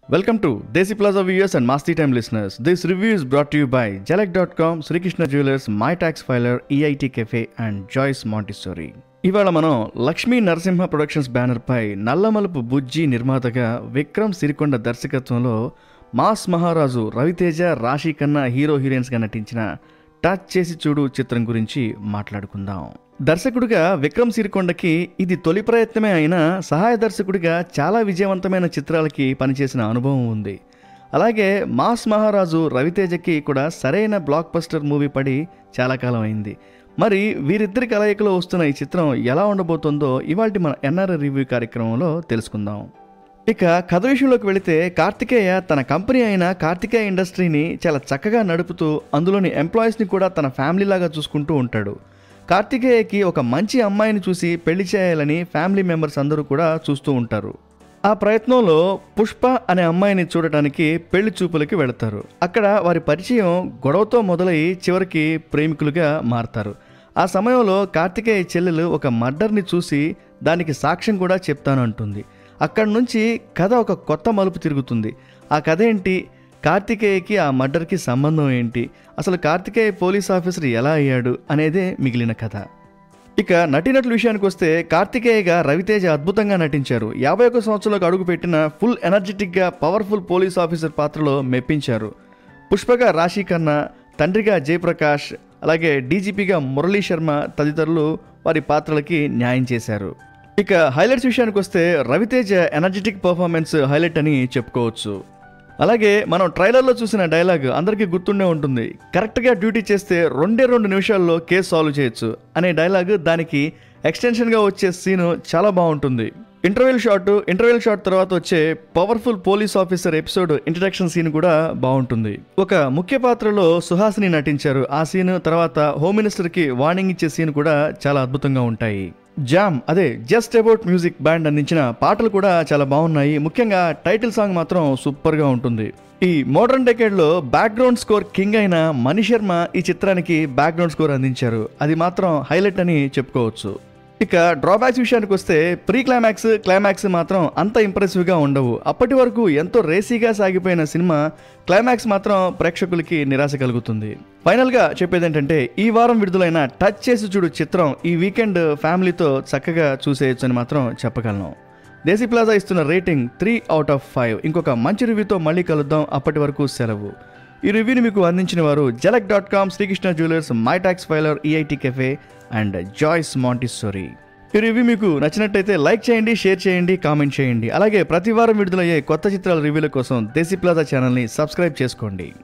Welcome to Desi Plaza viewers and Masti Time listeners. This review is brought to you by Jalek.com, Sri Krishna Jewelers, My Tax Filer, EIT Cafe and Joyce Montessori. ఇవాళ మనం Lakshmi Narasimha productions బ్యానర్పై నల్లమలుపు బుజ్జి నిర్మాతగా విక్రమ్ సిరికొండ దర్శకత్వంలో mass మహారాజు రవితేజ రాశి కన్నా hero హీరోయిన్స్గా నటించిన touch చేసి చూడు చిత్రం గురించి మాట్లాడుకుందాం దర్శకుడిగా విక్రమ్ సిరికొండకి ఇది తొలి ప్రయత్నమే అయినా సహాయ దర్శకుడిగా చాలా విజయవంతమైన చిత్రాలకి పనిచేసిన అనుభవం ఉంది అలాగే మాస్ మహారాజు రవితేజకి కూడా సరైన బ్లాక్ బస్టర్ మూవీ పడి చాలా కాలం అయింది మరి వీరిద్దరి కలయికలో వస్తున్న ఈ చిత్రం ఎలా ఉండబోతుందో ఇవాళ మన ఎన్ఆర్ఐ రివ్యూ కార్యక్రమంలో తెలుసుకుందాం ఇక కథ విషయంలోకి వెళితే కార్తికేయ తన కంపెనీ అయిన కార్తికేయ ఇండస్ట్రీని చాలా చక్కగా నడుపుతూ అందులోని ఎంప్లాయీస్ని కూడా తన ఫ్యామిలీ లాగా చూసుకుంటూ ఉంటాడు కార్తికేయకి ఒక మంచి అమ్మాయిని చూసి పెళ్లి చేయాలని ఫ్యామిలీ మెంబర్స్ అందరూ కూడా చూస్తూ ఉంటారు ఆ ప్రయత్నంలో పుష్ప అనే అమ్మాయిని చూడటానికి పెళ్లి చూపులకి వెళతారు అక్కడ వారి పరిచయం గొడవతో మొదలై చివరికి ప్రేమికులుగా మారతారు ఆ సమయంలో కార్తికేయ చెల్లెలు ఒక మర్డర్ని చూసి దానికి సాక్ష్యం కూడా చెప్తాను అంటుంది అక్కడి నుంచి కథ ఒక కొత్త మలుపు తిరుగుతుంది ఆ కథ ఏంటి కార్తికేయకి ఆ మర్డర్కి సంబంధం ఏంటి అసలు కార్తికేయ పోలీస్ ఆఫీసర్ ఎలా అయ్యాడు అనేదే మిగిలిన కథ ఇక నటినట్ల విషయానికి వస్తే కార్తికేయగా రవితేజ అద్భుతంగా నటించారు యాభై ఒక సంవత్సరంలోకి అడుగుపెట్టిన ఫుల్ ఎనర్జెటిక్గా పవర్ఫుల్ పోలీస్ ఆఫీసర్ పాత్రలో మెప్పించారు పుష్పగా రాశి ఖన్నా తండ్రిగా జయప్రకాష్ అలాగే డీజీపీగా మురళీ శర్మ తదితరులు వారి పాత్రలకి న్యాయం చేశారు ఇక హైలైట్స్ విషయానికి వస్తే రవితేజ ఎనర్జెటిక్ పర్ఫార్మెన్స్ హైలైట్ అని చెప్పుకోవచ్చు అలాగే మనం ట్రైలర్లో చూసిన డైలాగ్ అందరికీ గుర్తుండే ఉంటుంది కరెక్ట్గా డ్యూటీ చేస్తే రెండే రెండు నిమిషాల్లో కేసు సాల్వ్ చేయొచ్చు అనే డైలాగ్ దానికి ఎక్స్టెన్షన్గా వచ్చే సీను చాలా బాగుంటుంది ఇంటర్వెల్ షాట్ ఇంటర్వెల్ షాట్ తర్వాత వచ్చే powerful police officer episode introduction scene కూడా బాగుంటుంది ఒక ముఖ్య పాత్రలో సుహాసిని నటించారు ఆ సీన్ తర్వాత హోమ్ మినిస్టర్కి వార్నింగ్ ఇచ్చే సీన్ కూడా చాలా అద్భుతంగా ఉంటాయి జామ్ అదే జస్ట్ అబౌట్ మ్యూజిక్ బ్యాండ్ అందించిన పాటలు కూడా చాలా బాగున్నాయి ముఖ్యంగా టైటిల్ సాంగ్ మాత్రం సూపర్గా ఉంటుంది ఈ మోడర్న్ డెకేడ్లో బ్యాక్గ్రౌండ్ స్కోర్ కింగ్ అయిన మణి శర్మ ఈ చిత్రానికి బ్యాక్గ్రౌండ్ స్కోర్ అందించారు అది మాత్రం హైలైట్ అని చెప్పుకోవచ్చు ఇక డ్రాబ్యాక్స్ విషయానికి వస్తే ప్రీ క్లైమాక్స్ క్లైమాక్స్ మాత్రం అంత ఇంప్రెసివ్గా ఉండవు అప్పటి వరకు ఎంతో రేసీగా సాగిపోయిన సినిమా క్లైమాక్స్ మాత్రం ప్రేక్షకులకి నిరాశ కలుగుతుంది ఫైనల్గా చెప్పేది ఏంటంటే ఈ వారం విడుదలైన టచ్ చేసి చూడు చిత్రం ఈ వీకెండ్ ఫ్యామిలీతో చక్కగా చూసేయచ్చు అని మాత్రం చెప్పగలను దేశీ ప్లాజా ఇస్తున్న rating three out of five ఇంకొక మంచి రివ్యూతో మళ్ళీ కలుద్దాం అప్పటి వరకు సెలవు ఈ రివ్యూని మీకు అందించిన వారు Jhalak dot com Sri Krishna jewellers my tax filer EIT cafe and joys Montessori ఈ రివ్యూ మీకు నచ్చినట్టయితే లైక్ చేయండి షేర్ చేయండి కామెంట్ చేయండి అలాగే ప్రతి వారం విడుదలయ్యే కొత్త చిత్రాల రివ్యూల కోసం దేశీ ప్లాజా ఛానల్ని సబ్స్క్రైబ్ చేసుకోండి